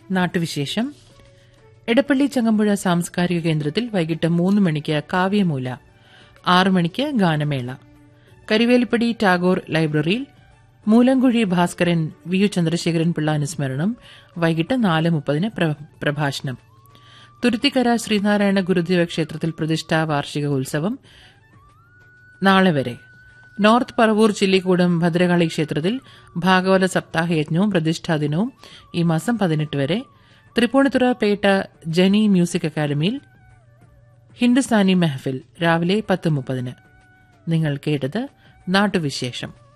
നാട്ടുവിശേഷം എടപ്പള്ളി ചങ്ങമ്പുഴ സാംസ്കാരിക കേന്ദ്രത്തിൽ വൈകിട്ട് മൂന്ന് മണിക്ക് കാവ്യമൂല ആറു മണിക്ക് ഗാനമേള കരിവേലിപ്പടി ടാഗോർ ലൈബ്രറിയിൽ മൂലങ്കുഴി ഭാസ്കരൻ വി യു ചന്ദ്രശേഖരൻ പിള്ള അനുസ്മരണം വൈകിട്ട് നാല് മുപ്പതിന് പ്ര- പ്രഭാഷണം തുരുത്തിക്കര ശ്രീനാരായണ ഗുരുദേവ ക്ഷേത്രത്തിൽ പ്രതിഷ്ഠാ വാർഷിക ഉത്സവം നാളെ വരെ നോർത്ത് പറവൂർ ചില്ലിക്കൂടം ഭദ്രകാളി ക്ഷേത്രത്തിൽ ഭാഗവത സപ്താഹയജ്ഞവും പ്രതിഷ്ഠാ ദിനവും ഈ മാസം പതിനെട്ട് വരെ തൃപ്പൂണിത്തുറ പേട്ട ജനി മ്യൂസിക് അക്കാദമിയിൽ ഹിന്ദുസ്ഥാനി മെഹഫിൽ രാവിലെ പത്ത് മുപ്പതിന് നിങ്ങൾ കേട്ടത് നാട്ടുവിശേഷം